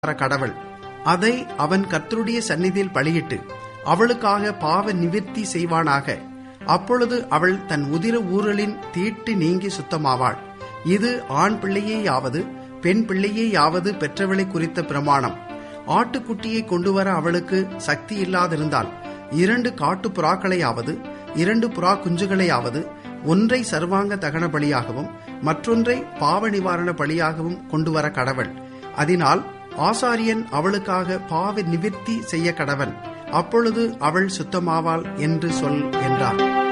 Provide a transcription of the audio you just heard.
கடவள் அதை அவன் கர்த்தருடைய சந்நிதியில் பலியிட்டு அவளுக்காக பாவ நிவிர்த்தி செய்வானாக அப்பொழுது அவள் தன் உதிர ஊரலின் தீட்டு நீங்கி சுத்தமாவாள் இது ஆண் பிள்ளையேயாவது பெண் பிள்ளையேயாவது பெற்றவளை குறித்த பிரமாணம் ஆட்டுக்குட்டியை கொண்டு வர அவளுக்கு சக்தி இல்லாதிருந்தால் இரண்டு காட்டு புறாக்களையாவது இரண்டு புறா குஞ்சுகளையாவது ஒன்றை சர்வாங்க தகன பலியாகவும் மற்றொன்றை பாவ நிவாரண பலியாகவும் கொண்டு வர கடவள் அதனால் ஆசாரியன் அவளுக்காக பாவ நிவிர்த்தி செய்ய கடவன் அப்பொழுது அவள் சுத்தமாவாள் என்று சொல் என்றார்